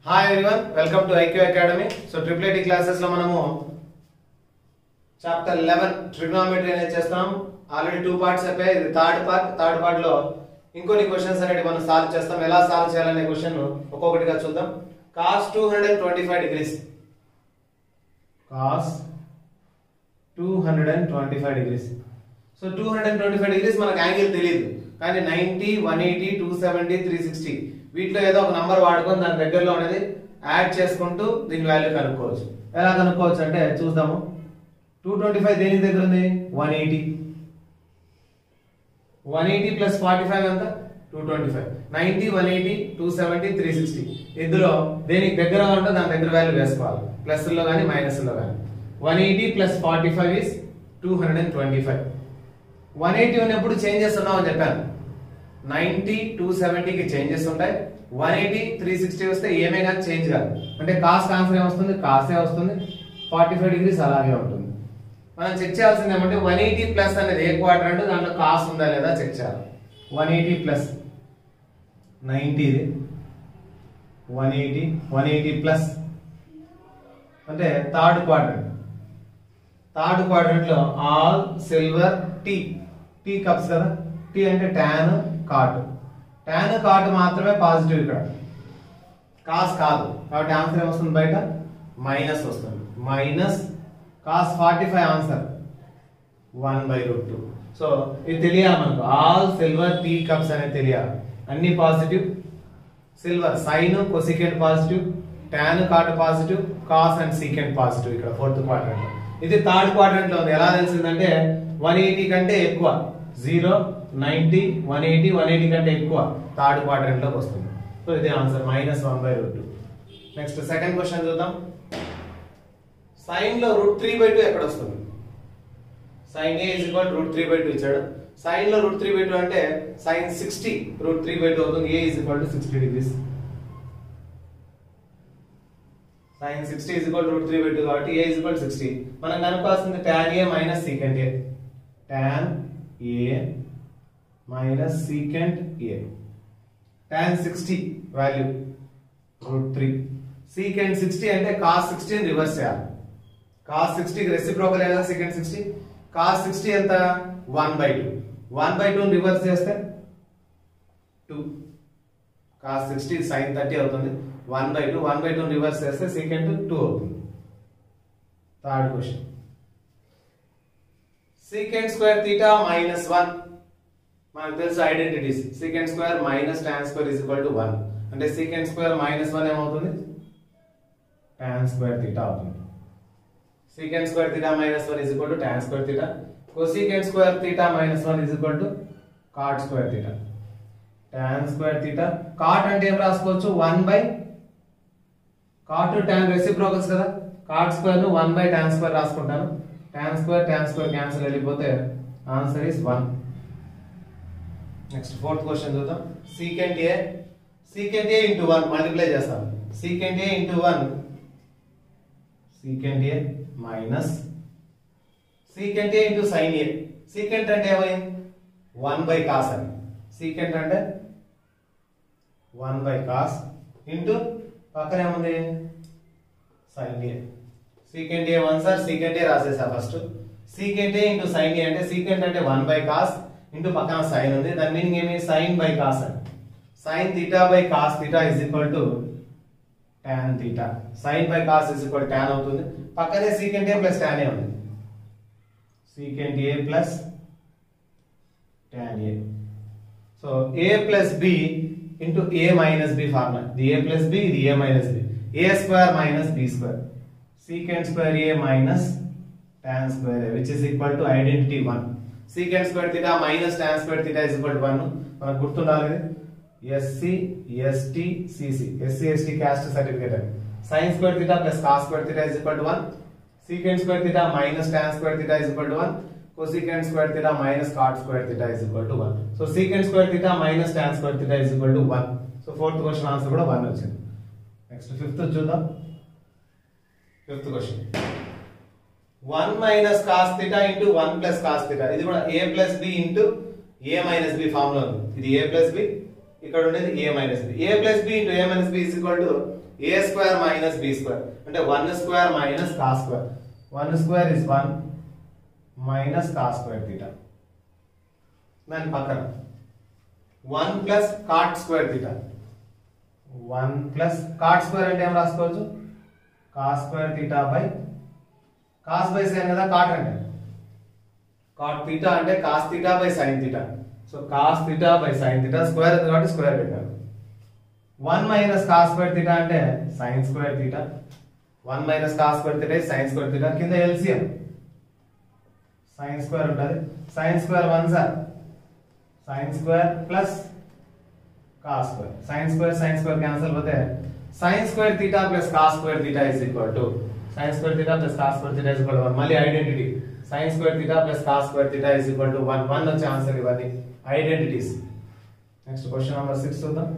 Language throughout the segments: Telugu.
Hi everyone welcome to IQ academy so triple IT classes లో మనము చాప్టర్ లెవెన్ ట్రిగ్నోమెట్రీ అనేది చేస్తాం ఆల్రెడీ టూ పార్ట్స్ అయిపోయాయి ఇది థర్డ్ పార్ట్ థర్డ్ పార్ట్ లో ఇంకొన్ని క్వశ్చన్స్ అనేవి మనం సాల్వ్ చేస్తాం ఎలా సాల్వ్ చేయాలనే క్వశ్చన్ ఒక్కొక్కటిగా చూద్దాం cos two hundred twenty five degrees cos two hundred and twenty five degrees so two hundred and twenty five degrees మనకు యాంగిల్ తెలియదు కానీ ninety one eighty two seventy three sixty వీటిలో ఏదో ఒక నంబర్ వాడుకొని దాని దగ్గరలో అనేది యాడ్ చేసుకుంటూ దీని వాల్యూ కనుక్కోవచ్చు ఎలా కనుక్కోవచ్చు అంటే చూద్దాము టూ ట్వంటీ ఫైవ్ దేని దగ్గర ఉంది one eighty one eighty plus forty five ఎంత two twenty five ninety one eighty two seventy three sixty ఇందులో దేనికి దగ్గర ఉంటే దాని దగ్గర వాల్యూ వేసుకోవాలి ప్లస్ లో కానీ మైనస్ లో కానీ one eighty plus forty five is two hundred and twenty five one eighty ఉన్నప్పుడు చేంజెస్ ఉన్నామని చెప్పాను నైన్టీ టూ సెవెంటీకి చేంజెస్ ఉంటాయి వన్ ఎయిటీ త్రీ సిక్స్టీ వస్తే ఏమే కానీ చేంజ్ కాదు అంటే కాస్ట్ ఆన్సర్ ఏమొస్తుంది కాస్టే వస్తుంది ఫార్టీ ఫైవ్ డిగ్రీస్ అలాగే ఉంటుంది మనం చెక్ చేయాల్సింది ఏమంటే వన్ ఎయిటీ ప్లస్ అనేది ఏ క్వార్టర్ అంటే దాంట్లో కాస్ ఉందా లేదా చెక్ చేయాలి one eighty plus ninety one eighty one eighty plus అంటే థర్డ్ క్వాడ్రంట్ థర్డ్ క్వాడ్రంట్ లో all silver tea tea cups కదా టీ అంటే ట్యాన్ కాట్ ట్యాన్ కాట్ మాత్రమే పాజిటివ్ ఇక్కడ కాస్ కాదు కాబట్టి ఆన్సర్ ఏమొస్తుంది బయట మైనస్ వస్తుంది minus cos forty five answer one by root two so ఇది తెలియాలి మనకు ఆల్ సిల్వర్ టీ కప్స్ అనేది తెలియాలి అన్ని positive silver sine cosecant positive tan cot positive cos and secant positive ఇక్కడ ఫోర్త్ క్వాడ్రంట్ ఇది థర్డ్ క్వాడ్రంట్ లో ఉంది ఎలా తెలిసిందంటే వన్ ఎయిటీ కంటే ఎక్కువ zero ninety one eighty one eighty కంటే ఎక్కువ థర్డ్ క్వాడ్రంట్ లోకి వస్తుంది సో ఇది answer minus one by root two next second question చూద్దాం సైన్ లో రూట్ త్రీ బై టూ ఎక్కడ వస్తుంది sine A is equal root three by two ఇచ్చాడు సైన్ లో రూట్ త్రీ బై టూ అంటే sine sixty root three by two అవుతుంది A is equal to sixty degrees sine sixty is equal root three by two కాబట్టి ఏ ఇస్ ఈక్వల్ సిక్స్టీ మనం కనుక్కోవాల్సింది tan A minus secant A tan A minus secant A tan sixty value root three secant sixty అంటే కాస్ సిక్స్టీని రివర్స్ చేయాలి కాస్ సిక్స్టీకి రెసిప్రోకల్ కదా సీకెంట్ సిక్స్టీ కాస్ సిక్స్టీ ఎంత one by two one by two reverse చేస్తే two cos sixty sine thirty అవుతుంది one by two one by two reverse చేస్తే సీకెంట్ టూ అవుతుంది third question secant square theta minus one మనకు తెలుసు identities secant square minus tan square is equal to one అంటే సీకెంట్ స్క్వేర్ మైనస్ వన్ ఏమవుతుంది టాన్ స్క్వేర్ తీటా అవుతుంది secant square theta minus 1 is equal to tan square theta cosecant square theta minus 1 is equal to cot square theta tan square theta cot అంటే ఏం రాసుకోవచ్చు 1 బై cot tan రెసిప్రోకల్స్ కదా cot స్క్వేర్ ను 1 బై tan స్క్వేర్ రాసుకుంటాను tan square tan square cancel వెళ్ళిపోతే answer is 1 next fourth question చూద్దాం secant a secant a into 1 multiply చేస్తాం secant a into 1 secant a minus secant A into sine A secant అంటే ఏమైంది వన్ బై కాస్ అని సీకెంట్ అంటే వన్ బై కాస్ ఇంటూ పక్కన ఏముంది sine A secant A one sir secant A రాసేసా first secant A into sine A అంటే సీకెంట్ అంటే వన్ బై కాస్ ఇంటూ పక్కన సైన్ ఉంది దాని మీనింగ్ ఏమి సైన్ బై కాస్ అని sine theta by cos theta is equal to tan theta sin by cos is equal to tan అవుతుంది పక్కనే secant a plus tan a ఉంది secant a plus tan a so a plus b into a minus b formula ఇది a plus b ఇది a minus b a square minus b square secant square a minus tan square a which is equal to identity 1 secant square theta minus tan square theta is equal to 1 మనకు గుర్తుండాలి ఇది SC ST CC SC ST caste certificate అని sine square theta plus cos square theta is equal to 1 secant square theta minus tan square theta is equal to 1 cosecant square theta minus cot square theta is equal to 1 so secant square theta minus tan square theta is equal to 1 so fourth question answer కూడా 1 వచ్చింది నెక్స్ట్ ఫిఫ్త్ చూద్దాం fifth question 1 minus cos theta into 1 plus cos theta ఇది కూడా a plus b into a minus b formula ఉంది ఇది a ప్లస్ b ఇక్కడ ఉండేది a minus B A plus B into A minus B equal to A square minus B square అంటే one square minus cos square one square is one minus cos square theta దాని పక్కన one plus cot square theta one plus cot square అంటే ఏం రాసుకోవచ్చు cos square theta by cos by sine కదా కాట్ అంటే కాట్ తీటా అంటే cos theta by sine theta so cos theta by sine theta square ఉంది కాబట్టి స్క్వేర్ పెట్టారు one minus cos square theta అంటే sine square theta one minus cos square theta sine square theta కింద ఎల్సిఎం సైన్ స్క్వేర్ ఉంటుంది sine square one sir sine square plus cos square sine square sine square cancel పోతే sine square theta plus cos square theta is equal to sine square theta plus cos square theta is equal to one మళ్ళీ identity sine square theta plus cos square theta is equal to one one వచ్చే ఆన్సర్ ఇవన్నీ identities next question number six చూద్దాం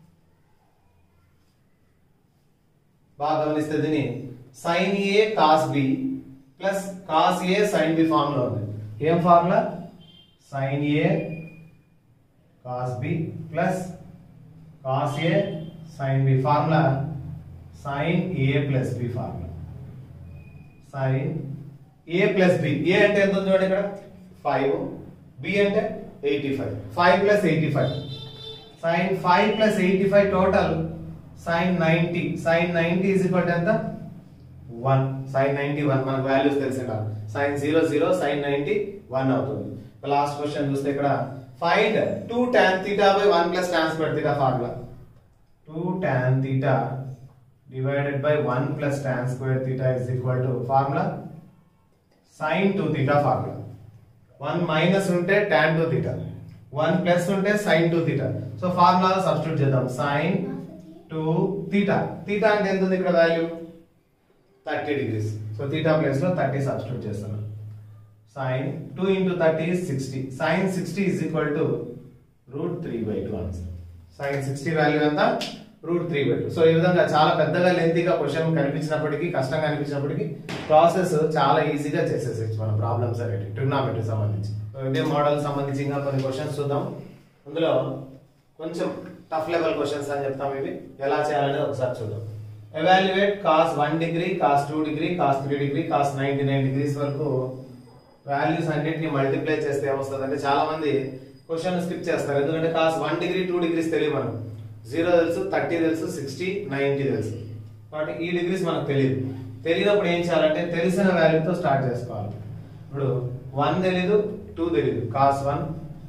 బాగా గమనిస్తే దీని sine A cos B plus cos A sine B formula ఉంది ఏం formula sine A cos B plus cos A sine B formula sine A plus b formula sine A plus B A అంటే ఎంత ఉంది చూడండి ఇక్కడ ఫైవ్ బి అంటే eighty five five plus eighty five sine five plus eighty five total sine ninety sine ninety is equal ఎంత వన్ సైన్ నైన్టీ వన్ మనకు వాల్యూస్ తెలిసిన sine zero zero sine ninety one అవుతుంది లాస్ట్ క్వశ్చన్ చూస్తే ఇక్కడ find two tan theta by one plus tan square theta formula two tan theta divided by one plus tan square theta is equal to formula sine two theta formula one minus ఉంటే tan two theta one plus ఉంటే sine two theta so formula substitute చేద్దాం సైన్ టూ థీటా థీటా అంటే ఎంత ఉంది ఇక్కడ value thirty degrees so theta place లో థర్టీ సబ్స్టిట్యూట్ చేస్తున్నాం sine two into thirty sixty sine sixty is equal to root three by two answer sine sixty value ఎంత root three by two so ఈ విధంగా చాలా పెద్దగా లెంతీగా క్వశ్చన్ కనిపించినప్పటికీ కష్టంగా అనిపించినప్పటికీ ప్రాసెస్ చాలా ఈజీగా చేసేసేయచ్చు మన ప్రాబ్లమ్స్ అనేవి ట్రిగ్నామెట్రీ సంబంధించి ఇండియన్ మోడల్ సంబంధించి ఇంకా కొన్ని క్వశ్చన్స్ చూద్దాం అందులో కొంచెం టఫ్ లెవెల్ క్వశ్చన్స్ అని చెప్తాం ఇవి ఎలా చేయాలనేది ఒకసారి చూద్దాం evaluate cos one degree cos two degree cos three degree cos ninety nine degrees వరకు వాల్యూస్ అన్నింటిని మల్టిప్లై చేస్తే ఏమొస్తుంది అంటే చాలా మంది క్వశ్చన్ స్కిప్ చేస్తారు ఎందుకంటే cos one degree two degrees తెలియదు మనం జీరో తెలుసు థర్టీ తెలుసు సిక్స్టీ నైన్టీ తెలుసు కాబట్టి ఈ డిగ్రీస్ మనకు తెలియదు తెలియనప్పుడు ఏం చేయాలంటే తెలిసిన వాల్యూతో స్టార్ట్ చేసుకోవాలి ఇప్పుడు వన్ తెలీదు టూ తెలీదు cos one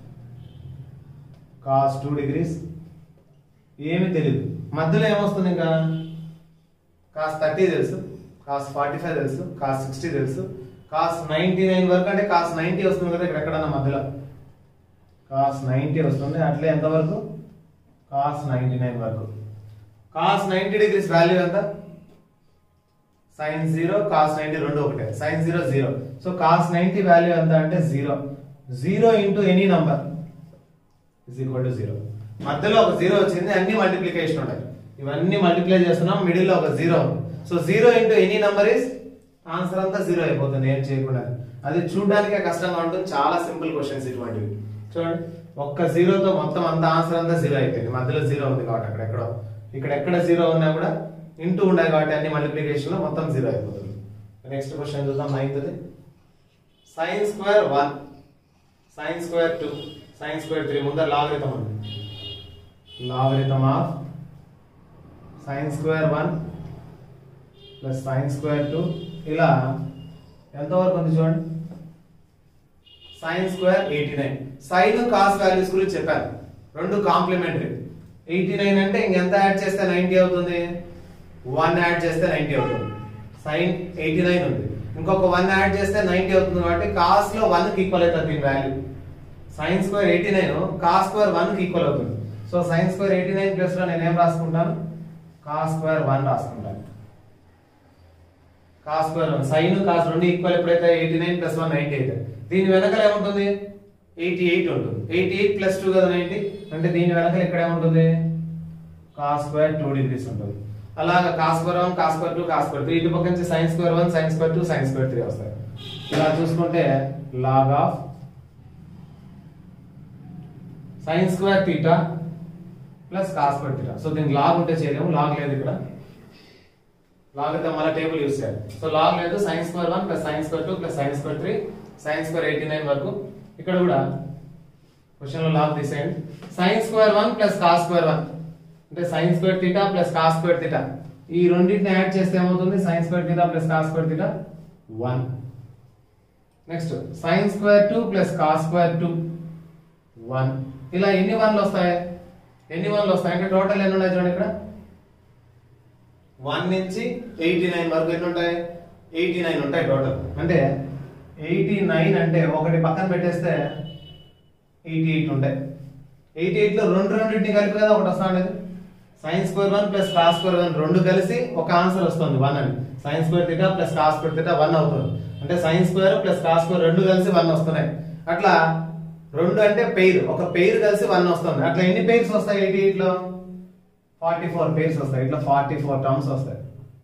cos two degrees ఏమి తెలియదు మధ్యలో ఏమొస్తుంది ఇంకా కాస్ థర్టీ తెలుసు కాస్ ఫార్టీ ఫైవ్ తెలుసు కాస్ సిక్స్టీ తెలుసు కాస్ నైన్టీ నైన్ వరకు అంటే కాస్ నైన్టీ వస్తుంది కదా ఇక్కడ ఎక్కడన్నా మధ్యలో కాస్ నైన్టీ వస్తుంది అట్లే ఎంత వరకు కాస్ నైన్టీ నైన్ వరకు కాస్ నైన్టీ డిగ్రీస్ వాల్యూ ఎంత సైన్ జీరో కాస్ నైన్టీ రెండు ఒకటే sine zero zero so cos ninety value ఎంత అంటే zero zero into any number is equal to zero మధ్యలో ఒక జీరో వచ్చింది అన్ని మల్టిప్లికేషన్ ఉన్నాయి ఇవన్నీ మల్టిప్లై చేస్తున్నాం మిడిల్ లో ఒక జీరో ఉంది so zero into any number is answer అంతా జీరో అయిపోతుంది ఏం చేయకుండా అది చూడడానికే కష్టంగా ఉంటుంది చాలా సింపుల్ క్వశ్చన్స్ ఇటువంటివి చూడండి ఒక్క జీరోతో మొత్తం అంత ఆన్సర్ అంతా జీరో అయిపోయింది మధ్యలో జీరో ఉంది కాబట్టి అక్కడ ఎక్కడో ఇక్కడ ఎక్కడ జీరో ఉన్నా కూడా ఇంటూ ఉన్నాయి కాబట్టి అన్ని మల్టిప్లికేషన్ లో మొత్తం జీరో అయిపోతుంది నెక్స్ట్ క్వశ్చన్ చూద్దాం ninth sine square one sine square two sine square three ముందర లాగరితం ఉంది logarithm of sine square one plus sine square two ఇలా ఎంతవరకు ఉంది చూడండి sine square eighty nine sine cos values గురించి చెప్పాను రెండు కాంప్లిమెంటరీ ఎయిటీ నైన్ అంటే ఇంకెంత యాడ్ చేస్తే నైన్టీ అవుతుంది వన్ యాడ్ చేస్తే నైన్టీ అవుతుంది సైన్ ఎయిటీ నైన్ ఉంది ఇంకొక వన్ యాడ్ చేస్తే నైన్టీ అవుతుంది కాబట్టి కాస్ లో వన్ కి ఈక్వల్ అవుతుంది దీని value sine square eighty nine cos square one కి ఈక్వల్ అవుతుంది so sine square eighty nine plus లో నేను ఏం రాసుకుంటాను కాస్ స్క్వేర్ వన్ రాసుకుంటాను cos square one sine cos రెండు ఈక్వల్ ఎప్పుడైతే eighty nine plus one ninety అయితే దీని వెనకాల ఏముంటుంది ఎయిటీ ఎయిట్ ఉంటుంది ఎయిటీ ఎయిట్ ప్లస్ టూ కదా నైన్టీ అంటే దీని వెనకాల ఇక్కడ ఏముంటుంది కాస్ స్క్వేర్ టూ డిగ్రీస్ ఉంటుంది అలాగా cos square one cos square two cos square three ఇటు పక్క నుంచి sine square one sine square two sine square three వస్తాయి ఇలా చూసుకుంటే log of sine square theta plus cos square theta so దీనికి లాగ్ ఉంటే చేయలేము లాగ్ లేదు ఇక్కడ లాగ్ అయితే మళ్ళీ టేబుల్ యూస్ చేయాలి సో లాగ్ లేదు sine square one plus sine square two plus sine square three sine square eighty nine వరకు ఇక్కడ కూడా క్వశ్చన్ లో లాగ్ తీసేయండి sine square one plus cos square one అంటే sine square theta plus cos square theta ఈ రెండింటిని యాడ్ చేస్తే ఏమవుతుంది sine square theta plus cos square theta one next sine square two plus cos square two one ఇలా ఎన్ని వన్లు వస్తాయి ఎన్ని వన్లు వస్తాయి అంటే టోటల్ ఎన్ని ఉన్నాయి చూడండి ఇక్కడ వన్ నుంచి ఎయిటీ నైన్ వరకు ఎన్ని ఉంటాయి ఎయిటీ నైన్ ఉంటాయి టోటల్ అంటే ఎయిటీ నైన్ అంటే ఒకటి పక్కన పెట్టేస్తే ఎయిటీ ఎయిట్ ఉంటాయి ఎయిటీ ఎయిట్ లో రెండు రెండింటిని కలిపి కదా ఒకటి వస్తా ఉండేది sine square one plus cos square one రెండు కలిసి ఒక ఆన్సర్ వస్తుంది వన్ అని sine square theta plus cos square theta one అవుతుంది అంటే sine square plus cos square రెండు కలిసి వన్ వస్తున్నాయి అట్లా రెండు అంటే పెయిర్ ఒక పెయిర్ కలిసి వన్ వస్తుంది అట్లా ఎన్ని పెయిర్స్ వస్తాయి ఎయిటీ ఎయిట్ లో ఫార్టీ ఫోర్ పేర్స్ వస్తాయి ఇట్లా ఫార్టీ ఫోర్ టర్మ్స్ వస్తాయి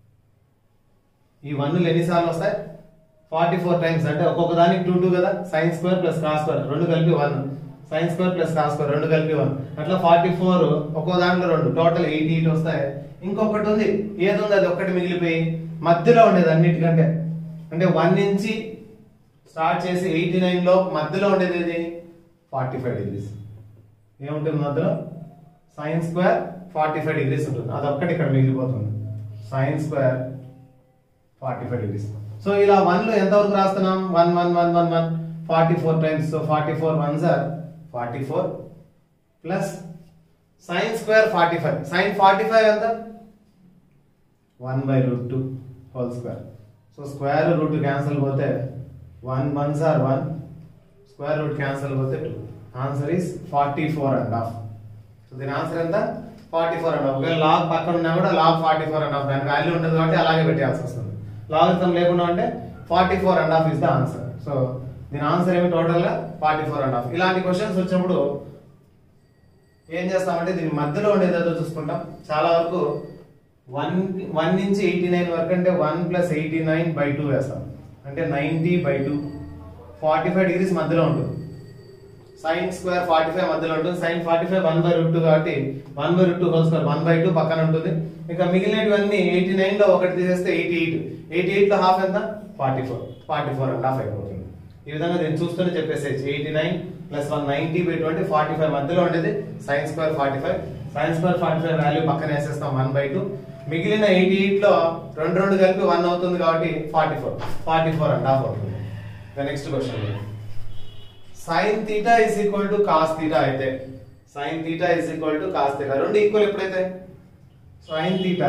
ఈ వన్లు ఎన్నిసార్లు వస్తాయి ఫార్టీ ఫోర్ టైమ్స్ అంటే ఒక్కొక్క దానికి టూ టూ కదా sine square plus cos square రెండు కలిపి one sine square plus cos square రెండు కలిపి వన్ అట్లా ఫార్టీ ఫోర్ ఒక్కో దాంట్లో రెండు టోటల్ ఎయిటీ ఎయిట్ వస్తాయి ఇంకొకటి ఉంది ఏది ఉంది అది ఒక్కటి మిగిలిపోయి మధ్యలో ఉండేది అన్నిటికంటే అంటే వన్ నుంచి స్టార్ట్ చేసి ఎయిటీ నైన్ లో మధ్యలో ఉండేది ఏది ఫార్టీ ఫైవ్ డిగ్రీస్ ఏముంటుంది మధ్యలో sine square forty five degrees ఉంటుంది అదొక్కటి ఇక్కడ మిగిలిపోతుంది sine square forty five degrees so ఇలా వన్ లో ఎంత వరకు రాస్తున్నాం one one one one one forty four times so forty four one sir forty four plus sine square forty five sine forty five ఎంత one by root two whole square so square root cancel పోతే one one sir one square root cancel పోతే two answer is forty four and half so దీని ఆన్సర్ ఎంత ఫార్టీ ఫోర్ అండ్ హాఫ్ ఒకవేళ లాగ్ పక్కన ఉన్నా కూడా log forty four and half దాని వాల్యూ ఉంటుంది కాబట్టి అలాగే పెట్టాల్సి వస్తుంది లాగితం లేకుండా అంటే forty four and half is the answer so దీని ఆన్సర్ ఏమి టోటల్ గా ఫార్టీ ఫోర్ అండ్ హాఫ్ ఇలాంటి క్వశ్చన్స్ వచ్చినప్పుడు ఏం చేస్తామంటే దీని మధ్యలో ఉండేదేదో చూసుకుంటాం చాలా వరకు వన్ వన్ నుంచి ఎయిటీ నైన్ వరకు అంటే one plus eighty nine by two వేస్తాం అంటే ninety by two forty five degrees మధ్యలో ఉంటుంది సైన్ స్క్వేర్ ఫార్టీ ఫైవ్ మధ్యలో ఉంటుంది sine forty five one by root two కాబట్టి one by root two whole square one by two పక్కన ఉంటుంది ఇంకా మిగిలినవన్నీ ఎయిటీ నైన్ లో ఒకటి తీసేస్తే ఎయిటీ ఎయిట్ ఎయిటీ ఎయిట్ లో హాఫ్ ఎంత forty four forty four and half అయిపోతుంది ఈ విధంగా నేను చూస్తూనే చెప్పేసేయచ్చు eighty nine plus one ninety by twenty forty five మధ్యలో ఉండేది sine square forty five sine square forty five value పక్కన వేసేస్తాం వన్ బై టూ మిగిలిన ఎయిటీ ఎయిట్ లో రెండు రెండు కలిపి వన్ అవుతుంది కాబట్టి forty four forty four and half అవుతుంది next question sine theta is equal to cos theta అయితే sine theta is equal to cos theta రెండు ఈక్వల్ ఎప్పుడైతే sine theta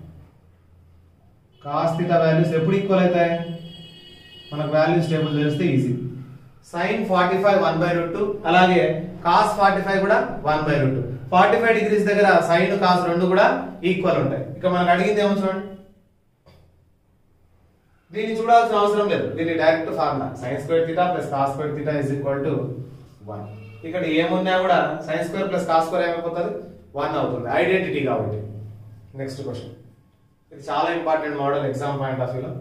cos theta values ఎప్పుడు ఈక్వల్ అవుతాయి మనకు వాల్యూస్ టేబుల్ తెలిస్తే easy sign forty five one by root two అలాగే కాస్ ఫార్టీ ఫైవ్ కూడా one by root two forty five degrees దగ్గర సైన్ కాస్ రెండు కూడా ఈక్వల్ ఉంటాయి ఇక మనకు అడిగింది ఏమో చూడండి దీన్ని చూడాల్సిన అవసరం లేదు దీన్ని direct formula sine square theta plus cos square theta is equal to one ఇక్కడ ఏమున్నా కూడా sine square plus cos square ఏమైపోతుంది వన్ అవుతుంది ఐడెంటిటీ కాబట్టి నెక్స్ట్ క్వశ్చన్ ఇది చాలా important model exam point of వ్యూలో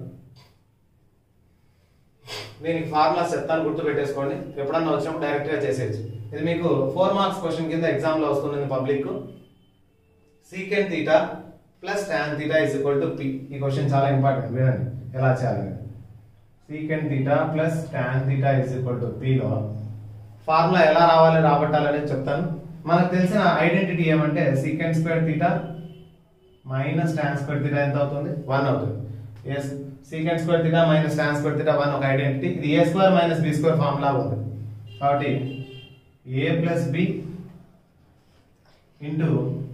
దీనికి ఫార్ములాస్ చెప్తాను గుర్తు పెట్టేసుకోండి ఎప్పుడన్నా వచ్చినప్పుడు డైరెక్ట్ గా చేసేయచ్చు ఇది మీకు ఫోర్ మార్క్స్ క్వశ్చన్ కింద ఎగ్జామ్ లో వస్తుంది public secant theta plus tan theta is equal to p ఈ క్వశ్చన్ చాలా ఇంపార్టెంట్ వినండి ఎలా చేయాలని secant theta plus tan theta is equal to పిలో ఫార్ములా ఎలా రావాలి రాబట్టాలనేది చెప్తాను మనకు తెలిసిన ఐడెంటిటీ ఏమంటే secant square theta minus tan square theta ఎంత అవుతుంది వన్ అవుతుంది yes secant square theta minus tan square theta one ఒక ఐడెంటిటీ ఇది ఏ square minus B square formula ఉంది కాబట్టి a plus B into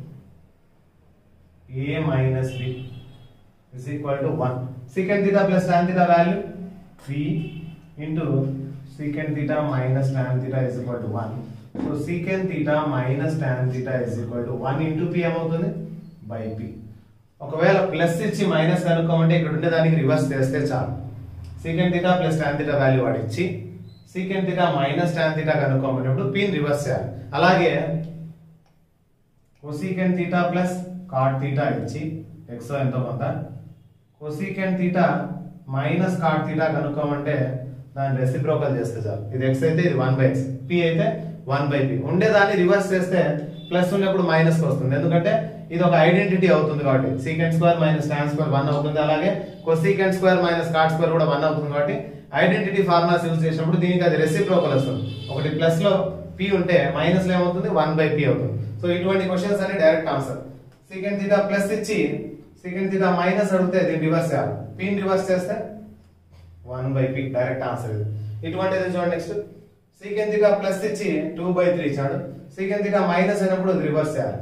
a minus b is equal to 1 secant theta plus tan theta value b into secant theta minus tan theta is equal to 1 so secant theta minus tan theta is equal to 1 into p ఏమవుతుంది by p ఒకవేళ ప్లస్ ఇచ్చి మైనస్ కనుక్కోమంటే ఇక్కడ ఉండే దానికి రివర్స్ చేస్తే చాలు secant theta plus tan theta value వాడిచ్చి secant theta minus tan theta కనుక్కోమన్నప్పుడు p ని రివర్స్ చేయాలి అలాగే cosecant theta plus cot theta ఇచ్చి ఎక్స్ ఎంతో కొంత cosecant theta minus cot theta కనుక్కోమంటే దాన్ని రెసిప్రోకల్ చేస్తే చాలు ఇది ఎక్స్ అయితే ఇది వన్ బై ఎక్స్ పి అయితే వన్ బై పి ఉండేదాన్ని రివర్స్ చేస్తే ప్లస్ ఉన్నప్పుడు మైనస్ వస్తుంది ఎందుకంటే ఇది ఒక ఐడెంటిటీ అవుతుంది కాబట్టి secant square minus tan square one అవుతుంది అలాగే cosecant square minus cot square కూడా వన్ అవుతుంది కాబట్టి ఐడెంటిటీ ఫార్ములాస్ యూజ్ చేసినప్పుడు దీనికి అది రెసిప్రోకల్ వస్తుంది ఒకటి ప్లస్ లో పి ఉంటే మైనస్ లో ఏమవుతుంది వన్ బై పి అవుతుంది సో ఇటువంటి క్వశ్చన్స్ అన్ని direct answer secant theta plus ఇచ్చి సీకెండ్ థీటా మైనస్ అడిగితే దీన్ని రివర్స్ చేయాలి పిని రివర్స్ చేస్తే one by p direct answer ఇది ఇటువంటిది చూడండి నెక్స్ట్ సీకెండ్ థీటా ప్లస్ ఇచ్చి టూ బై త్రీ ఇచ్చాడు సీకెండ్ థీటా మైనస్ అయినప్పుడు అది రివర్స్ చేయాలి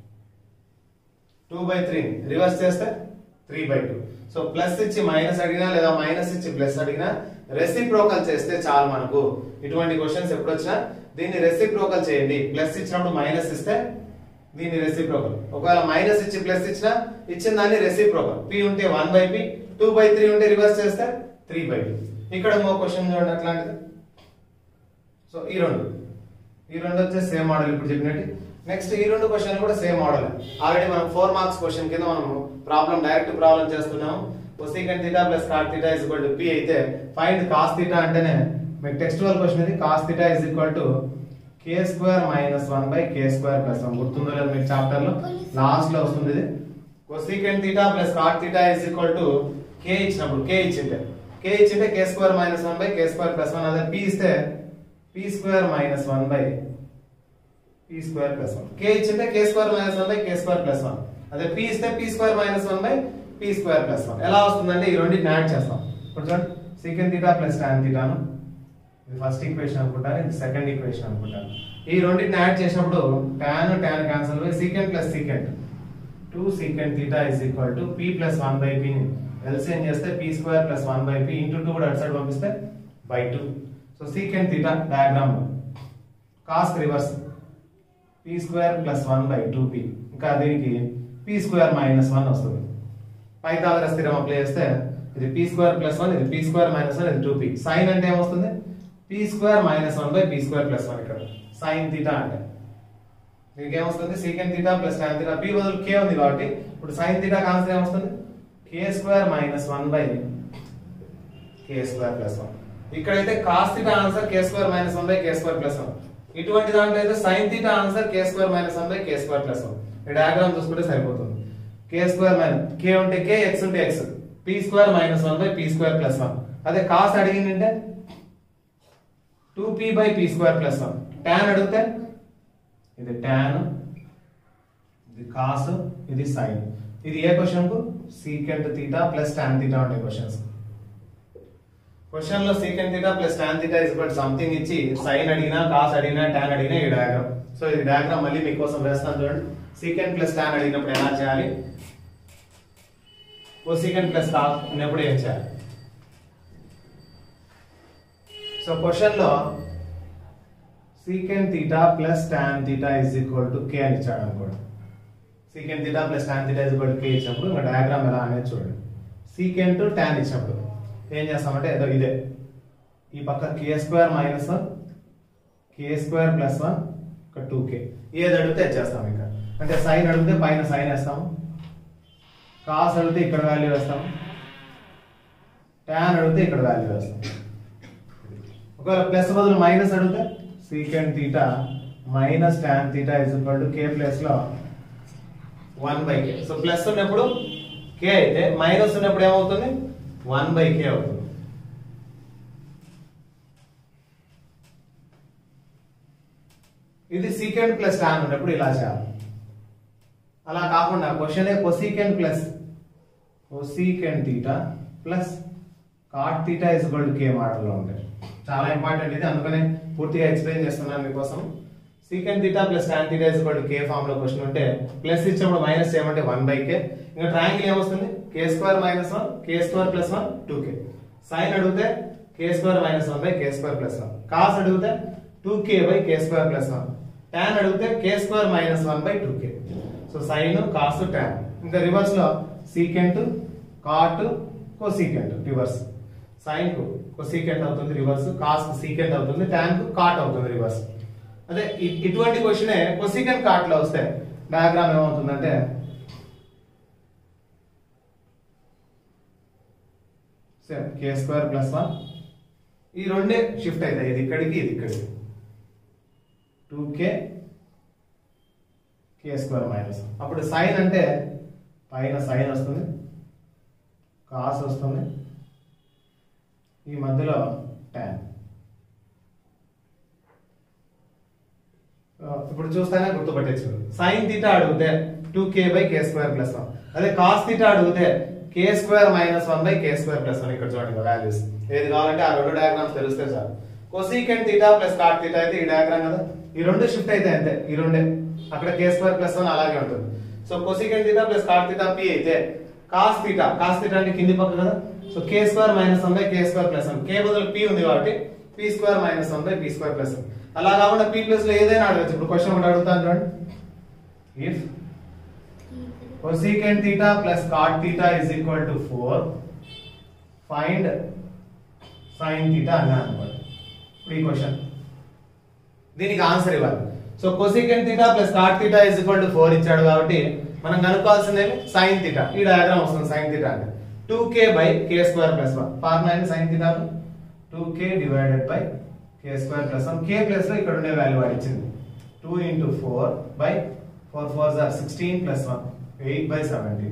టూ బై త్రీ రివర్స్ చేస్తే three by two so plus ఇచ్చి మైనస్ అడిగినా లేదా మైనస్ ఇచ్చి ప్లస్ అడిగినా రెసిప్రోకల్ చేస్తే చాలు మనకు ఇటువంటి క్వశ్చన్స్ ఎప్పుడు వచ్చినా దీన్ని రెసిప్రోకల్ చేయండి ప్లస్ ఇచ్చినప్పుడు మైనస్ ఇస్తే దీన్ని రెసిప్రోకల్ ఒకవేళ మైనస్ ఇచ్చి ప్లస్ ఇచ్చినా ఇచ్చిన దాన్ని రెసిప్రోకల్ పి ఉంటే one by p two by three ఉంటే రివర్స్ చేస్తే త్రీ బై టూ ఇక్కడ ఇంకో క్వశ్చన్ చూడండి అట్లాంటిది సో ఈ రెండు ఈ రెండు వచ్చేసి సేమ్ మోడల్ ఇప్పుడు చెప్పినట్టు నెక్స్ట్ ఈ రెండు క్వశ్చన్ కూడా సేమ్ మోడల్ ఆల్రెడీ మనం ఫోర్ మార్క్స్ క్వశ్చన్ కింద మనం ప్రాబ్లం డైరెక్ట్ ప్రాబ్లం చేస్తున్నాము cosecant theta plus cot theta is equal to p అయితే ఫైండ్ కాస్ థీటా అంటేనే మీకు టెక్స్టువల్ క్వశ్చన్ ఇది cos theta is equal to k square minus one by k square plus one గుర్తుందో లేదు మీకు చాప్టర్ లో లాస్ట్ లో వస్తుంది ఇది cosecant theta plus cot theta is equal to k ఇచ్చినప్పుడు కే ఇచ్చింటే కే ఇచ్చింటే k square minus one by k square plus one అదే పి ఇస్తే p square minus one by p square plus one k ఇచ్చింటే k square minus one by k square plus one అదే పి ఇస్తే p square minus one by p square plus one ఎలా వస్తుందంటే ఈ రెండింటిని యాడ్ చేస్తాం ఇప్పుడు చూడండి సీకెంట్ థీటా ప్లస్ టాన్ థీటాను ఇది ఫస్ట్ ఈక్వేషన్ అనుకుంటాను ఇది సెకండ్ ఈక్వేషన్ అనుకుంటాను ఈ రెండింటిని యాడ్ చేసినప్పుడు tan tan cancel by secant plus secant two secant theta is equal to p plus one by p LCM చేస్తే p square plus one by p into two కూడా అటు సైడ్ పంపిస్తే by two so secant theta diagram cos reverse p square plus one by two p ఇంకా దీనికి పి స్క్వేర్ మైనస్ వన్ వస్తుంది పైథాగరస్ స్థిరం అప్లై చేస్తే ఇది పి స్క్వేర్ ప్లస్ వన్ ఇది పి స్క్వేర్ మైనస్ వన్ ఇది టూ పి సైన్ అంటే ఏమొస్తుంది p square minus one by p square plus one ఇక్కడ సైన్ థీటా అంటే దీనికి ఏమొస్తుంది secant theta plus tan theta p బదులు కే ఉంది కాబట్టి ఇప్పుడు సైన్ థీటా ఆన్సర్ ఏమొస్తుంది k square minus one by k square plus one ఇక్కడైతే cos theta answer k square minus one by k square plus one ఇటువంటి దాంట్లో అయితే sine theta answer k square minus one by k square plus one ఈ డయాగ్రామ్ చూసుకుంటే సరిపోతుంది కే స్క్వేర్ మైనస్ కే ఉంటే కే ఎక్స్ ఉంటే x p square minus one by p square plus one అదే కాస్ అడిగిందంటే two p by p square plus one tan అడిగితే ఇది ట్యాన్ ఇది కాస్ ఇది సైన్ ఇది ఏ క్వశ్చన్ కు secant theta plus tan theta ఉంటాయి క్వశ్చన్స్ క్వశ్చన్ లో secant theta plus tan theta is but something ఇచ్చి సైన్ అడిగినా కాస్ అడిగినా టాన్ అడిగినా ఈ డయాగ్రామ్ సో ఇది డయాగ్రామ్ మళ్ళీ మీకోసం వేస్తాను చూడండి సీకెంట్ ప్లస్ టాన్ అడిగినప్పుడు ఎలా చేయాలి ఓ సీకెంట్ ప్లస్ కాస్ అన్నప్పుడు ఏం చేయాలి సో క్వశ్చన్ లో secant theta plus tan theta is equal to k అని ఇచ్చాడు అనుకోండి secant theta plus tan theta is equal to k ఇచ్చినప్పుడు ఇంకా డయాగ్రామ్ ఎలా అనేది చూడండి సీకెంట్ టాన్ ఇచ్చినప్పుడు ఏం చేస్తామంటే ఏదో ఇదే ఈ పక్క k square minus one k square plus one ఒక టూ కే ఏది అడిగితే అది చేస్తాం ఇంకా అంటే సైన్ అడిగితే పైన సైన్ వేస్తాము కాస్ అడిగితే ఇక్కడ వాల్యూ వేస్తాము ట్యాన్ అడిగితే ఇక్కడ వాల్యూ వేస్తాం ఒకవేళ ప్లస్ బదులు మైనస్ అడిగితే secant theta minus tan theta is equal to k plus లో one by k so plus ఉన్నప్పుడు కే అయితే మైనస్ ఉన్నప్పుడు ఏమవుతుంది వన్ బై కే అవుతుంది ఇది సీకెంట్ ప్లస్ టాన్ ఉన్నప్పుడు ఇలా చేయాలి అలా కాకుండా question cosecant plus cosecant theta plus cot theta is equal to k మోడల్లో ఉంటాయి చాలా ఇంపార్టెంట్ ఇది అందుకనే పూర్తిగా ఎక్స్ప్లెయిన్ చేస్తున్నాను మీకోసం secant theta plus tan theta is equal to k form లో క్వశ్చన్ ఉంటే ప్లస్ ఇచ్చినప్పుడు మైనస్ చేయమంటే వన్ బై కే ఇంకా ట్రయాంగిల్ ఏమొస్తుంది k square minus one k square plus one two k sine అడిగితే k square minus one by k square plus one cos అడిగితే two k by k square plus one tan అడిగితే k square minus one by two k so sine cos tan ఇంకా రివర్స్ లో secant cot cosecant reverse sine కు కొసీకెంట్ అవుతుంది రివర్స్ కాస్ కు సీకెంట్ అవుతుంది టాన్ కు కాట్ అవుతుంది రివర్స్ అదే ఇ- ఇటువంటి క్వశ్చన్ కొసీకెంట్ కాట్ లో వస్తే డయాగ్రామ్ ఏమవుతుందంటే same k square plus one ఈ రెండే షిఫ్ట్ అవుతాయి ఇది ఇక్కడికి ఇది ఇక్కడికి two k k square minus అప్పుడు సైన్ అంటే పైన సైన్ వస్తుంది కాస్ వస్తుంది ఈ మధ్యలో tan ఆ, ఇప్పుడు చూస్తానే గుర్తుపట్టచ్చు సైన్ తీటా అడిగితే two k by k square plus one అదే కాస్ తీటా అడిగితే k square minus one by k square plus one ఇక్కడ చూడండి వాల్యూస్ ఏది కావాలంటే ఆ రెండు డయాగ్రామ్స్ తెలిస్తే చాలు cosecant theta plus cot theta అయితే ఈ డయాగ్రామ్ కదా ఈ రెండు షిఫ్ట్ అయితే అంతే ఈ రెండే అక్కడ కే స్క్వేర్ ప్లస్ వన్ అలాగే ఉంటుంది so cosecant theta plus cot theta p అయితే కాస్ తీటా కాస్ తీటా అంటే కింది పక్క కదా so k square minus one by k square plus one k బదులు పి ఉంది కాబట్టి p square minus one by p square plus one అలా కాకుండా పి ప్లస్ లో ఏదైనా అడగచ్చు ఇప్పుడు క్వశ్చన్ ఒకటి అడుగుతాను చూడండి if cosecant theta plus cot theta is equal to 4 find sin theta అన్నా అనమాట ఇప్పుడు ఈ క్వశ్చన్ దీనికి ఆన్సర్ ఇవ్వాలి so cosecant theta plus cot theta is equal to 4 ఇచ్చాడు కాబట్టి మనం కనుక్కోవాల్సింది ఏమి sin theta ఈ డయాగ్రామ్ వస్తుంది sin theta అంటే 2k by k square plus 1 formula ఏంటి sin theta 2k divided by k square plus 1 k plus లో ఇక్కడ ఉండే వాల్యూ వాడు ఇచ్చింది 2 into 4 by 4 4s are 16 plus 1 8 by 17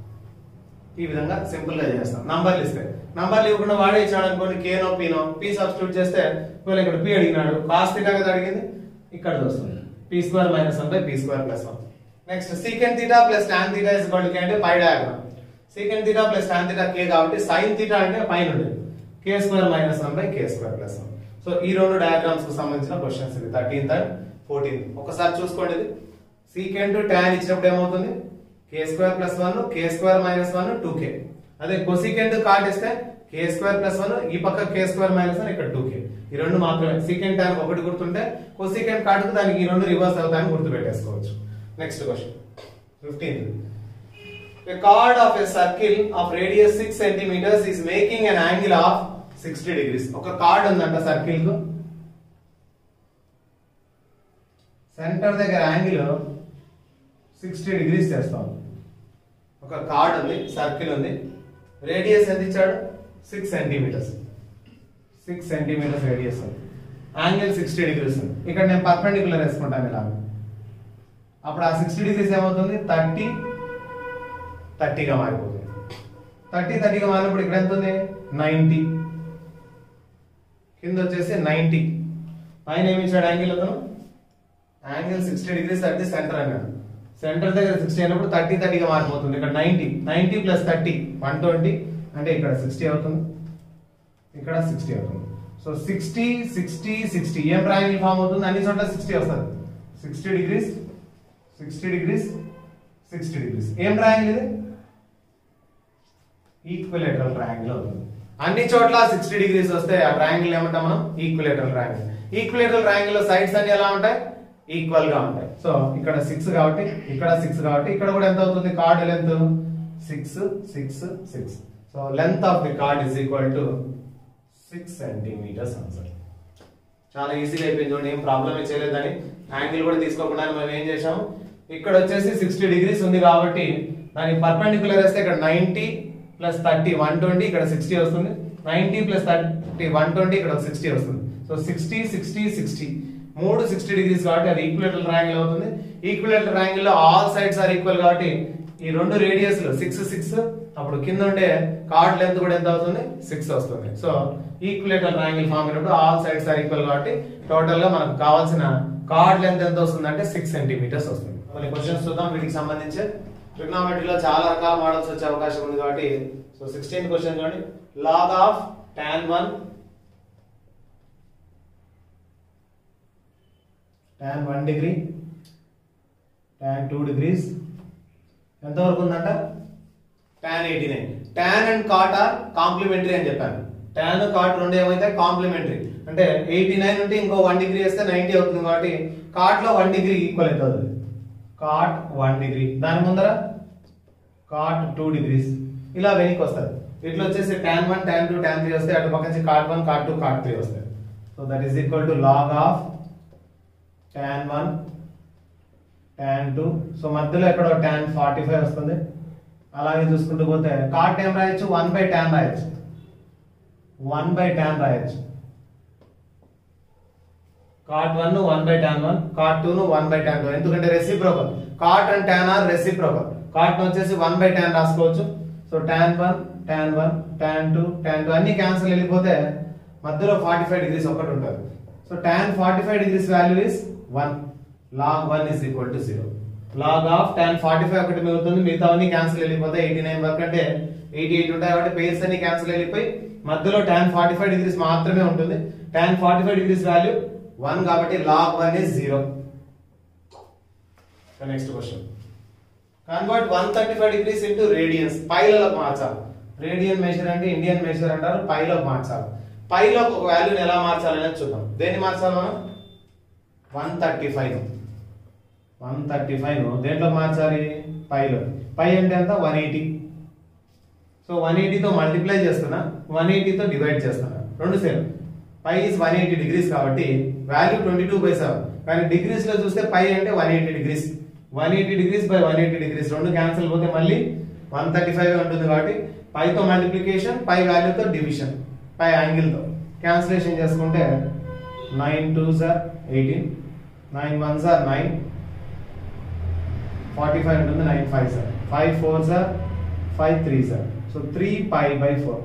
ఈ విధంగా సింపుల్ గా చేస్తాం నంబర్లు ఇస్తే నంబర్లు ఇవ్వకుండా వాడే ఇచ్చాడు అనుకోండి కేనో పీనో పీ సబ్స్టిట్యూట్ చేస్తే ఒకవేళ ఇక్కడ పీ అడిగినాడు కాస్ థీటా కదా అడిగింది ఇక్కడ వస్తుంది p square minus one by p square plus one next secant theta plus tan theta is equal k అంటే పై diagram secant theta plus tan theta k కాబట్టి సైన్ థీటా అంటే పైన ఉండేది k square minus one by k square plus one so ఈ రెండు డయాగ్రామ్స్ కు సంబంధించిన క్వశ్చన్స్ ఇది థర్టీన్త్ అండ్ ఫోర్టీన్త్ ఒకసారి చూసుకోండి ఇది సీకెంట్ టాన్ ఇచ్చినప్పుడు ఏమవుతుంది k square plus one k square minus one two k అదే కొసికెంట్ కాట్ ఇస్తే కే స్క్వేర్ ప్లస్ వన్ ఈ పక్క కే స్క్వేర్ మైనస్ వన్ ఇక్కడ టూ కే ఈ రెండు మాత్రమే సీకెంట్ టాన్ ఒకటి గుర్తుంటే కొసికెంట్ కాటుకు దానికి ఈ రెండు రివర్స్ అవుతాయని గుర్తు పెట్టేసుకోవచ్చు next question fifteenth A chord of a circle of radius 6 centimeters is making an angle of 60 degrees. ఒక కార్డ్ ఉందంట సర్కిల్ కు సెంటర్ దగ్గర యాంగిల్ సిక్స్టీ డిగ్రీస్ చేస్తాం ఒక కార్డ్ ఉంది సర్కిల్ ఉంది రేడియస్ ఎంత ఇచ్చాడు six centimetres six centimetres radius ఉంది యాంగిల్ సిక్స్టీ డిగ్రీస్ ఉంది ఇక్కడ నేను పర్పెండికులర్ వేసుకుంటాను ఇలా అప్పుడు ఆ సిక్స్టీ డిగ్రీస్ ఏమవుతుంది థర్టీ థర్టీగా మారిపోతుంది థర్టీ థర్టీగా మారినప్పుడు ఇక్కడ ఎంత ఉంది నైంటీ కింద వచ్చేసి నైంటీ పైన ఏమి ఇచ్చాడు యాంగిల్ అతను angle sixty degrees at the centre అన్నాడు సెంటర్ దగ్గర సిక్స్టీ అయినప్పుడు థర్టీ థర్టీగా మారిపోతుంది ఇక్కడ ninety ninety plus thirty one twenty అంటే ఇక్కడ సిక్స్టీ అవుతుంది ఇక్కడ సిక్స్టీ అవుతుంది సో సిక్స్టీ సిక్స్టీ సిక్స్టీ ఏం ట్రయాంగిల్ ఫామ్ అవుతుంది అన్ని చోట్ల సిక్స్టీ వస్తుంది sixty degrees sixty degrees sixty degrees ఏం ట్రయాంగిల్ ఇది ఈక్విలేటరల్ ట్రయాంగిల్ అవుతుంది అన్ని చోట్ల సిక్స్టీ డిగ్రీస్ వస్తే ఆ ట్రయాంగిల్ ఏమంటాం మనం ఈక్విలేటరల్ ట్రయాంగిల్ ఈక్విలేటరల్ ట్రయాంగిల్ లో సైడ్స్ అన్ని ఎలా ఉంటాయి ఈక్వల్ గా ఉంటాయి సో ఇక్కడ సిక్స్ కాబట్టి ఇక్కడ సిక్స్ కాబట్టి ఇక్కడ కూడా ఎంత అవుతుంది chord length six six six so length of the chord is equal to six centimetres answer చాలా ఈజీగా అయిపోయింది చూడండి ఏం ప్రాబ్లమ్ చేయలేదని యాంగిల్ కూడా తీసుకోకుండా మనం ఏం చేసాము ఇక్కడ వచ్చేసి సిక్స్టీ డిగ్రీస్ ఉంది కాబట్టి దానికి పర్పెండికులర్ వేస్తే ఇక్కడ ninety plus thirty one twenty ఇక్కడ సిక్స్టీ వస్తుంది ninety plus thirty one twenty ఇక్కడ సిక్స్టీ వస్తుంది సో సిక్స్టీ సిక్స్టీ సిక్స్టీ మూడు సిక్స్టీ డిగ్రీస్ కాబట్టి అది ఈక్విలేటరల్ ట్రయాంగిల్ అవుతుంది ఈక్విలేటరల్ ట్రయాంగిల్ లో ఆల్ సైడ్స్ ఆర్ ఈక్వల్ కాబట్టి ఈ రెండు రేడియస్ లో సిక్స్ సిక్స్ అప్పుడు కింద ఉండే కార్డ్ లెంత్ కూడా ఎంత అవుతుంది సిక్స్ వస్తుంది సో ఈక్విలేటరల్ ట్రయాంగిల్ ఫామ్ అయినప్పుడు ఆల్ సైడ్స్ ఆర్ ఈక్వల్ కాబట్టి టోటల్ గా మనకు కావాల్సిన కార్డ్ లెంత్ ఎంత వస్తుంది అంటే సిక్స్ సెంటీమీటర్స్ వస్తుంది కొన్ని క్వశ్చన్స్ చూద్దాం వీటికి సంబంధించి ట్రిగ్నామెట్రీలో చాలా రకాల మోడల్స్ వచ్చే అవకాశం ఉంది కాబట్టి సో సిక్స్టీన్ క్వశ్చన్ చూడండి log of tan one tan one degree tan two degrees ఎంతవరకు ఉందంట tan eighty nine tan and cot are complementary అని చెప్పాను టాన్ కాట్ రెండు ఏమైతే కాంప్లిమెంటరీ అంటే ఎయిటీ నైన్ ఉంటే ఇంకో వన్ డిగ్రీ వేస్తే నైన్టీ అవుతుంది కాబట్టి కాట్ లో వన్ డిగ్రీ ఈక్వల్ అవుతుంది కాట్ వన్ డిగ్రీ దాని ముందర కాట్ టూ డిగ్రీస్ ఇలా వెనక్కి వస్తుంది ఇట్లా వచ్చేసి tan one tan two tan three వస్తే అటు పక్క నుంచి cot one cot two cot three వస్తాయి so that is equal to log of tan one tan two so మధ్యలో ఎక్కడో టాన్ ఫార్టీ ఫైవ్ వస్తుంది అలాగే చూసుకుంటూ పోతే కాట్ ఏం రాయొచ్చు వన్ బై టాన్ రాయొచ్చు వన్ బై టాన్ రాయొచ్చు cot one one by tan one cot two one by tan two ఎందుకంటే reciprocal cot and tan are reciprocal cot వచ్చేసి వన్ బై టాన్ రాసుకోవచ్చు so tan one tan one tan two tan two అన్ని క్యాన్సిల్ వెళ్ళిపోతే మధ్యలో ఫార్టీ ఫైవ్ డిగ్రీస్ ఒకటి ఉంటుంది so tan forty five degrees value is one log one is equal to zero log of tan forty five ఒకటి మిగులుతుంది మిగతా అన్ని క్యాన్సిల్ వెళ్ళిపోతే ఎయిటీ నైన్ వరకు అంటే ఎయిటీ ఎయిట్ ఉంటాయి కాబట్టి పేర్స్ అన్ని క్యాన్సిల్ వెళ్ళిపోయి మధ్యలో టాన్ ఫార్టీ ఫైవ్ డిగ్రీస్ మాత్రమే ఉంటుంది tan forty five degrees value one కాబట్టి log one is zero next question convert one thirty five degrees into radians పైలలోకి మార్చాలి రేడియన్ మెజర్ అంటే ఇండియన్ మెజర్ అంటారు పైలోకి మార్చాలి పైలోకి ఒక వాల్యూని ఎలా మార్చాలనేది చూద్దాం దేన్ని మార్చాలి మనం one thirty five one thirty five దేంట్లో మార్చాలి పైలో పై అంటే ఎంత వన్ ఎయిటీ సో వన్ ఎయిటీతో మల్టిప్లై చేస్తున్నా వన్ ఎయిటీతో డివైడ్ చేస్తున్నా రెండు same pi is one eighty degrees కాబట్టి value twenty two by seven కానీ డిగ్రీస్ లో చూస్తే పై అంటే one eighty degrees one eighty degrees by one eighty degrees రెండు క్యాన్సిల్ పోతే మళ్ళీ వన్ థర్టీ ఫైవ్ ఉంటుంది కాబట్టి పైతో మల్టిప్లికేషన్ పై వాల్యూతో డివిజన్ పై యాంగిల్ తో క్యాన్సిలేషన్ చేసుకుంటే nine two are eighteen nine one are nine forty five ఉంటుంది nine five are five four are five three are so three pi by four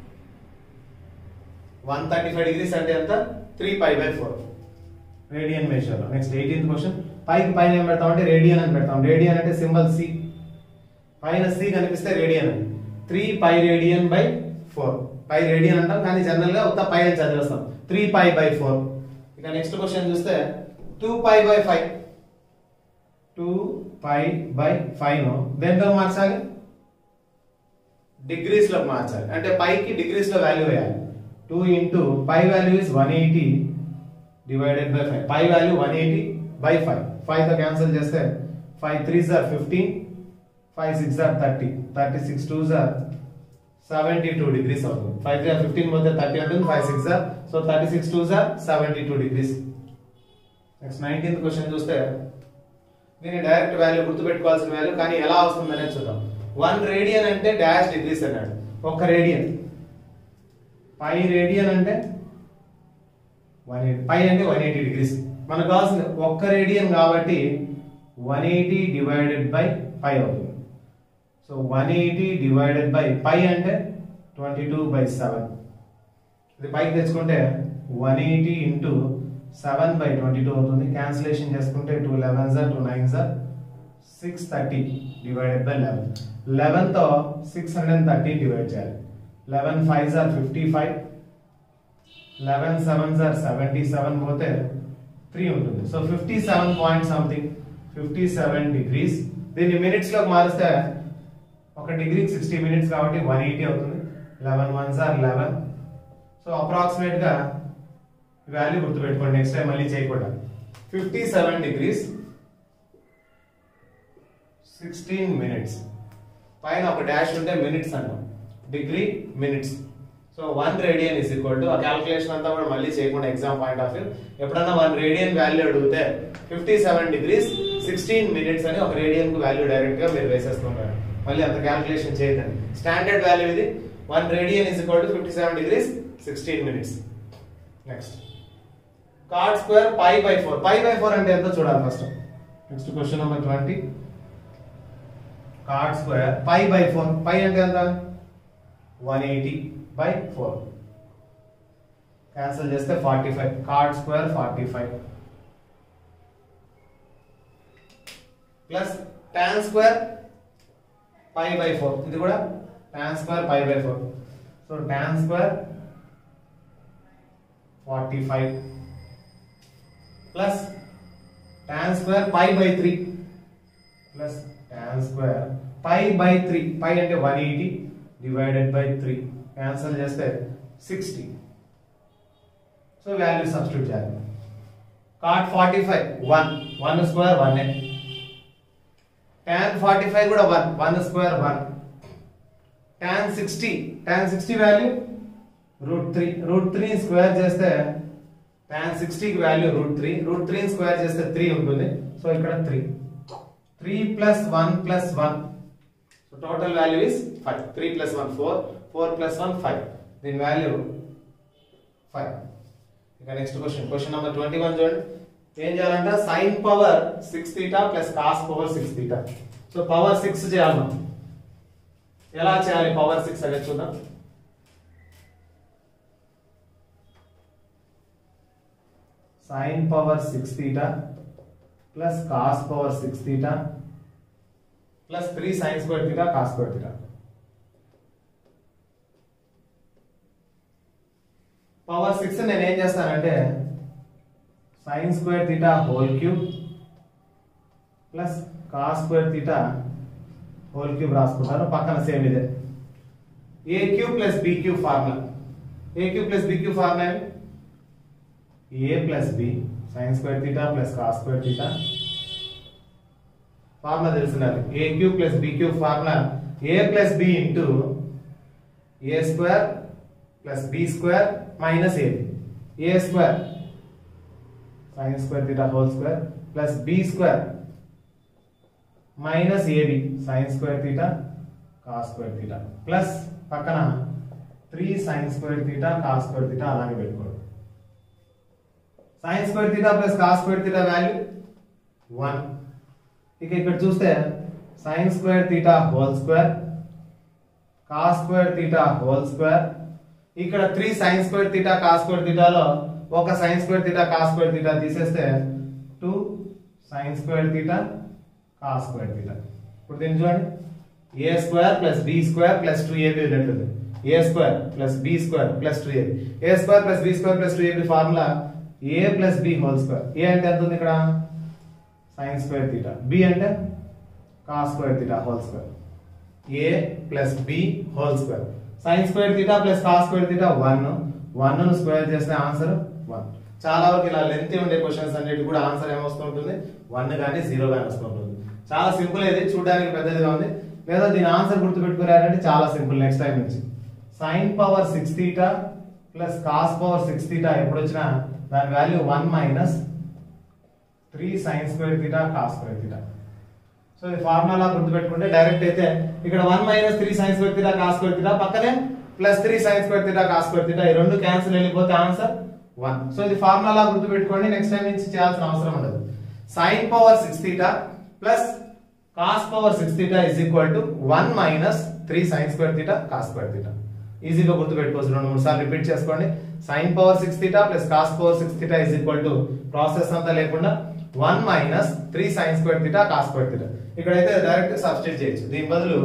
one thirty five degrees అంటే ఎంత three pi by four radian measure next eighteenth question పైకి పైన ఏం పెడతాం అంటే రేడియన్ అని పెడతాం రేడియన్ అంటే సింబల్ సి పైన సి కనిపిస్తే రేడియన్ అని three pi radian by four pi radian అంటాం కానీ జనరల్ గా ఉత్త పై అని చదివేస్తాం త్రీ పై బై ఫోర్ ఇక నెక్స్ట్ క్వశ్చన్ చూస్తే two pi by five two pi by five దేంట్లో మార్చాలి డిగ్రీస్ లో మార్చాలి అంటే పైకి డిగ్రీస్ లో వాల్యూ వేయాలి two into pi value is one eighty divided by five pi value one eighty by five five తో క్యాన్సిల్ చేస్తే five three are fifteen five six are thirty thirty six two are seventy two degrees అవుతుంది ఫైవ్ త్రీ ఫిఫ్టీన్ పోతే థర్టీ ఉంటుంది five six are so thirty six two are seventy two degrees next nineteenth question చూస్తే దీని డైరెక్ట్ వాల్యూ గుర్తుపెట్టుకోవాల్సిన వాల్యూ కానీ ఎలా వస్తుంది అనేది చూద్దాం వన్ రేడియన్ అంటే డాష్ డిగ్రీస్ అన్నాడు ఒక రేడియన్ పై రేడియన్ అంటే వన్ ఎయిటీ పై అంటే వన్ ఎయిటీ డిగ్రీస్ మనకు కావాల్సింది ఒక్క రేడియన్ కాబట్టి one eighty divided by five అవుతుంది so one eighty divided by pi అంటే ట్వంటీ టూ బై సెవెన్ ఇది పైకి తెచ్చుకుంటే one eighty into seven by twenty two అవుతుంది క్యాన్సిలేషన్ చేసుకుంటే two eleven are two nine are six thirty divided by eleven లెవెన్తో సిక్స్ హండ్రెడ్ థర్టీ డివైడ్ చేయాలి eleven five are fifty five eleven seven are seventy seven పోతే త్రీ ఉంటుంది so fifty seven point something fifty seven degrees దీన్ని మినిట్స్ లోకి మారిస్తే ఒక డిగ్రీకి సిక్స్టీ మినిట్స్ కాబట్టి వన్ ఎయిటీ అవుతుంది eleven one are eleven so approximate గా వాల్యూ గుర్తుపెట్టుకోండి నెక్స్ట్ టైం మళ్ళీ చేయకుండా fifty seven degrees sixteen minutes పైన ఒక డాష్ ఉంటే మినిట్స్ అంటాం degree minutes so one radian is equal to ఆ క్యాల్కులేషన్ అంతా కూడా మళ్ళీ చేయకుండా ఎగ్జామ్ పాయింట్ ఆఫ్ వ్యూ ఎప్పుడన్నా వన్ రేడియన్ వాల్యూ అడిగితే fifty seven degrees sixteen minutes అని ఒక రేడియన్ కు వాల్యూ డైరెక్ట్ గా మీరు వేసేస్తుంటారు మళ్ళీ అంత క్యాల్కులేషన్ చేయదండి స్టాండర్డ్ వాల్యూ ఇది one radian is equal to fifty seven degrees sixteen minutes next cot square pi by four pi by four అంటే ఎంతో చూడాలి first next question number twenty cot square pi by four pi అంటే ఎంత one eighty by four cancel చేస్తే forty five cot square forty five plus tan square pi by four ఇది కూడా tan square pi by four so tan square forty five plus tan square pi by three plus tan square pi by three pi అంటే one eighty divided by three cancel చేస్తే సిక్స్టీ సో వాల్యూ సబ్స్టిట్యూట్ చేయాలి cot forty five one one square one tan forty five కూడా one one square one tan sixty tan sixty value root three root three square చేస్తే టాన్ సిక్స్టీకి value root three root three square చేస్తే త్రీ ఉంటుంది సో ఇక్కడ three three plus one plus one so total value is five three plus one four four plus one five దీని వాల్యూ ఫైవ్ ఇక next question question number twenty one చూడండి ఏం చేయాలంట sine power six theta plus cos power six theta so power six చేయాలి మనం ఎలా చేయాలి పవర్ సిక్స్ అనేది చూద్దాం sine power six theta plus cos power six theta plus three sine square theta cos square theta power six నేను ఏం చేస్తానంటే sine square theta whole cube plus cos square theta whole cube రాసుకుంటాను పక్కన సేమ్ ఇదే a cube plus b cube formula a cube plus b cube formula a plus b sine square theta plus cos square theta formula తెలుసున్నారు a cube plus b cube formula a plus B into a square plus b square minus a a square sine square theta whole square plus b square minus a b sign square theta cos square theta plus పక్కన three sine square theta cos square theta అలాగే పెట్టుకోండి sine square theta plus cos square theta value one ఇక ఇక్కడ చూస్తే sine square theta whole square cos square theta whole square ఇక్కడ three sine square theta cos square థీటాలో ఒక sine square theta cos square theta తీసేస్తే two sine square theta cos square theta ఇప్పుడు దీన్ని చూడండి a square plus b square plus two a b ఉన్నట్టుంది a square plus b square plus two a b a square plus b square plus two a b formula a plus b whole square a అంటే ఎంత ఉంది ఇక్కడ సైన్ స్క్వేర్ థీటా బి అంటే cos square theta whole square a plus b whole square sine square theta plus cos square theta one one ను స్క్వేర్ చేస్తే ఆన్సర్ వన్ చాలా వరకు ఇలా లెంత్ ఉండే క్వశ్చన్స్ అన్నిటి కూడా ఆన్సర్ ఏమొస్తుంటుంది వన్ కానీ జీరో కానీ వస్తుంటుంది చాలా సింపుల్ ఇది చూడడానికి పెద్దదిగా ఉంది లేదా దీని ఆన్సర్ గుర్తుపెట్టుకున్నారంటే చాలా సింపుల్ నెక్స్ట్ టైం నుంచి sine power six theta plus cos power six theta ఎప్పుడు వచ్చినా దాని value one minus three sine square theta cos square theta so ఇది ఫార్ములా గుర్తుపెట్టుకుంటే డైరెక్ట్ అయితే ఇక్కడ one minus three sine square theta cos square theta పక్కనే plus three sine square theta cos square theta ఈ రెండు క్యాన్సిల్ వెళ్ళిపోతే ఆన్సర్ వన్ సో ఇది ఫార్ములా గుర్తుపెట్టుకోండి నెక్స్ట్ టైం నుంచి చేయాల్సిన అవసరం ఉండదు sine power six theta plus cos power six theta is equal to one minus three sine square theta cos square theta ఈజీగా గుర్తుపెట్టుకోవచ్చు రెండు మూడు సార్లు రిపీట్ చేసుకోండి sine power six theta plus cos power six theta is equal to process అంతా లేకుండా one minus three sine square theta cos square theta ఇక్కడైతే డైరెక్ట్ సబ్స్టిట్యూట్ చేయొచ్చు దీని బదులు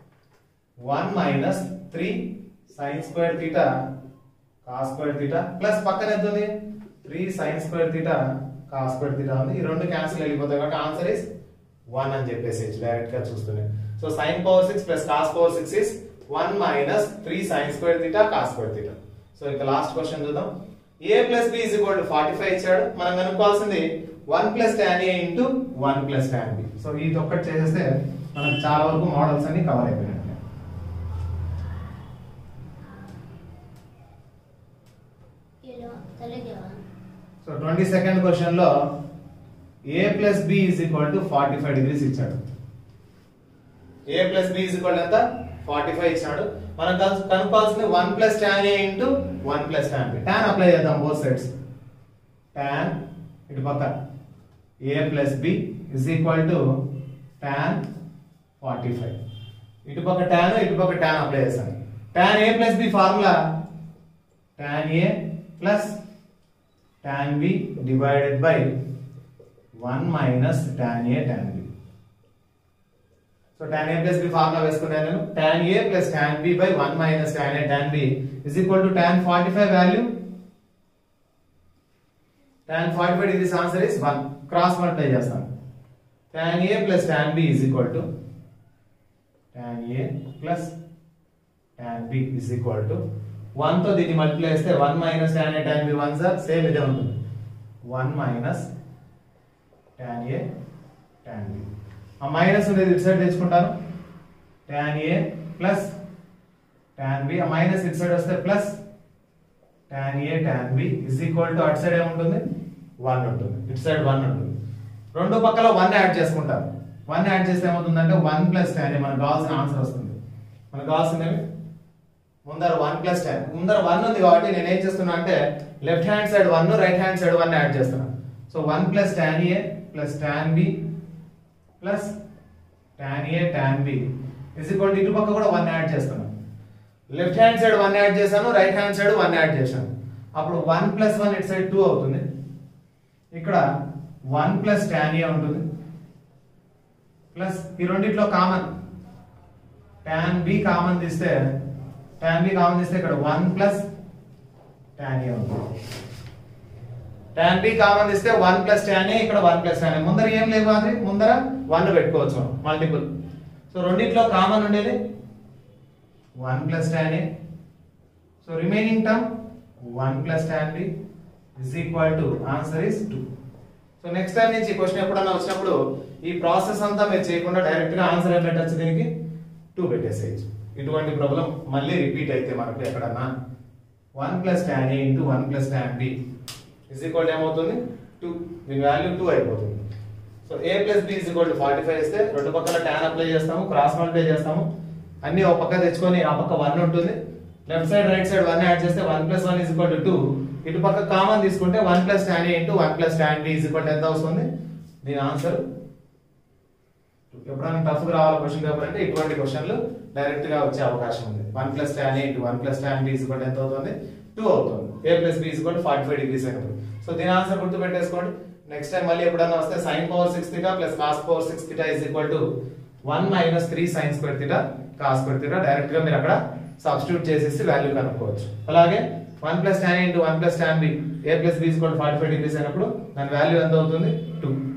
one minus three sine square theta cos square theta plus పక్కన ఎంత ఉంది three sine square theta cos square theta ఉంది ఈ రెండు క్యాన్సిల్ వెళ్ళిపోతాయి కాబట్టి ఆన్సర్ ఇస్ వన్ అని చెప్పేసి డైరెక్ట్ గా చూస్తూనే so sine power six plus cos power six is one minus three sine square theta cos square theta so ఇక లాస్ట్ క్వశ్చన్ చూద్దాం a plus b is equal to forty five ఇచ్చాడు మనం కనుక్కోవాల్సింది one plus tan a into one plus tan b so ఇది ఒక్కటి చేసేస్తే మనకు చాలా వరకు మోడల్స్ అన్ని కవర్ అయిపోయినట్టు Hello, चले गया సో ట్వంటీ సెకండ్ క్వశ్చన్ లో a plus b is equal to forty five degrees ఇచ్చాడు a plus b is equal ఎంత ఫార్టీ ఫైవ్ ఇచ్చాడు మనం కను- కనుక్కోవాల్సింది one plus tan a into one plus tan b tan apply చేద్దాం బోత్ సైడ్స్ టాన్ ఇటు పక్క a plus b is equal to tan forty five ఇటు పక్క టాన్ ఇటు పక్క టాన్ అప్లై చేస్తాను tan a plus b formula tan a plus tan b divided by 1 minus tan a tan b so tan a plus b formula వేసుకున్నాను నేను tan a plus tan b by 1 minus tan a tan b is equal to tan 45 value tan 45 degrees answer is 1 cross multiply చేస్తాను tan a plus tan b is equal to tan a plus tan b is equal to 1 తో దీన్ని మల్టిప్లై చేస్తే 1 minus tan a tan b 1 సార్ సేమ్ ఇదే ఉంటుంది 1 minus tan a tan b ఆ మైనస్ ఉండేది ఇటు సైడ్ తెచ్చుకుంటాను tan a plus tan b ఆ మైనస్ ఇటు సైడ్ వస్తే plus tan a tan b is equal to అటు సైడ్ ఏముంటుంది 1 ఉంటుంది ఇటు సైడ్ 1 ఉంటుంది రెండు పక్కల 1 యాడ్ చేసుకుంటాం 1 యాడ్ చేస్తే ఏమవుతుందంటే 1 ప్లస్ tan a మనకు కావాల్సిన ఆన్సర్ వస్తుంది మనకు కావాల్సింది ముందర వన్ ప్లస్ టెన్ ముందర వన్ ఉంది కాబట్టి నేను ఏం చేస్తున్నా అంటే left hand side one right hand side one add చేస్తున్నాను so one plus tan a plus tan b plus tan a tan b is equal ఇటు పక్క కూడా వన్ యాడ్ చేస్తున్నాను left hand side one add చేశాను right hand side one add చేశాను అప్పుడు వన్ ప్లస్ వన్ ఇటు సైడ్ టూ అవుతుంది ఇక్కడ వన్ ప్లస్ టాన్ ఏ ఉంటుంది ప్లస్ ఈ రెండిట్లో కామన్ టాన్ బి కామన్ తీస్తే టాన్ బి కామన్ తీస్తే ఇక్కడ వన్ ప్లస్ టాన్ ఏ ఉంటుంది టాన్ బి కామన్ తీస్తే వన్ ప్లస్ టాన్ ఏ ఇక్కడ వన్ ప్లస్ టాన్ ఏ ముందర ఏం లేవు అది ముందర వన్ పెట్టుకోవచ్చు మల్టిపుల్ సో రెండిట్లో కామన్ ఉండేది one plus tan a so remaining term one plus tan b is equal to answer is two so next time నుంచి ఈ క్వశ్చన్ ఎప్పుడన్నా వచ్చినప్పుడు ఈ ప్రాసెస్ అంతా మీరు చేయకుండా డైరెక్ట్ గా ఆన్సర్ ఏం పెట్టచ్చు దీనికి టూ పెట్టేసేయచ్చు ఇటువంటి ప్రాబ్లం మళ్ళీ రిపీట్ అయితే మనకు ఎక్కడన్నా one plus tan a into one plus tan b is equal ఏమవుతుంది టూ దీని వాల్యూ టూ అయిపోతుంది so a plus b is equal to forty five ఇస్తే రెండు పక్కల టాన్ అప్లై చేస్తాము క్రాస్ మల్టిప్లై చేస్తాము అన్ని ఒక పక్క తెచ్చుకొని ఆ పక్క వన్ ఉంటుంది left side right side one add చేస్తే one plus one is equal to two ఇటు పక్క కామన్ తీసుకుంటే one plus tan a into one plus tan b is equal to ఎంత వస్తుంది దీని ఆన్సర్ ఎప్పుడైనా టఫ్ గా రావాలి క్వశ్చన్ పేపర్ అంటే ఇటువంటి క్వశ్చన్లు డైరెక్ట్ గా వచ్చే అవకాశం ఉంది one plus tan a into one plus tan b is equal ఎంత అవుతుంది టూ అవుతుంది a plus b is equal forty five degrees అయినప్పుడు సో దీని ఆన్సర్ గుర్తు పెట్టేసుకోండి నెక్స్ట్ టైం మళ్ళీ ఎప్పుడన్నా వస్తే sine power six theta plus cos power six theta is equal to one minus three sine square theta cos square theta direct గా మీరు అక్కడ సబ్స్టిట్యూట్ చేసేసి వాల్యూ కనుక్కోవచ్చు అలాగే one plus tan into one plus tan b ఏ plus b equal forty five degrees అయినప్పుడు దాని వాల్యూ ఎంత అవుతుంది టూ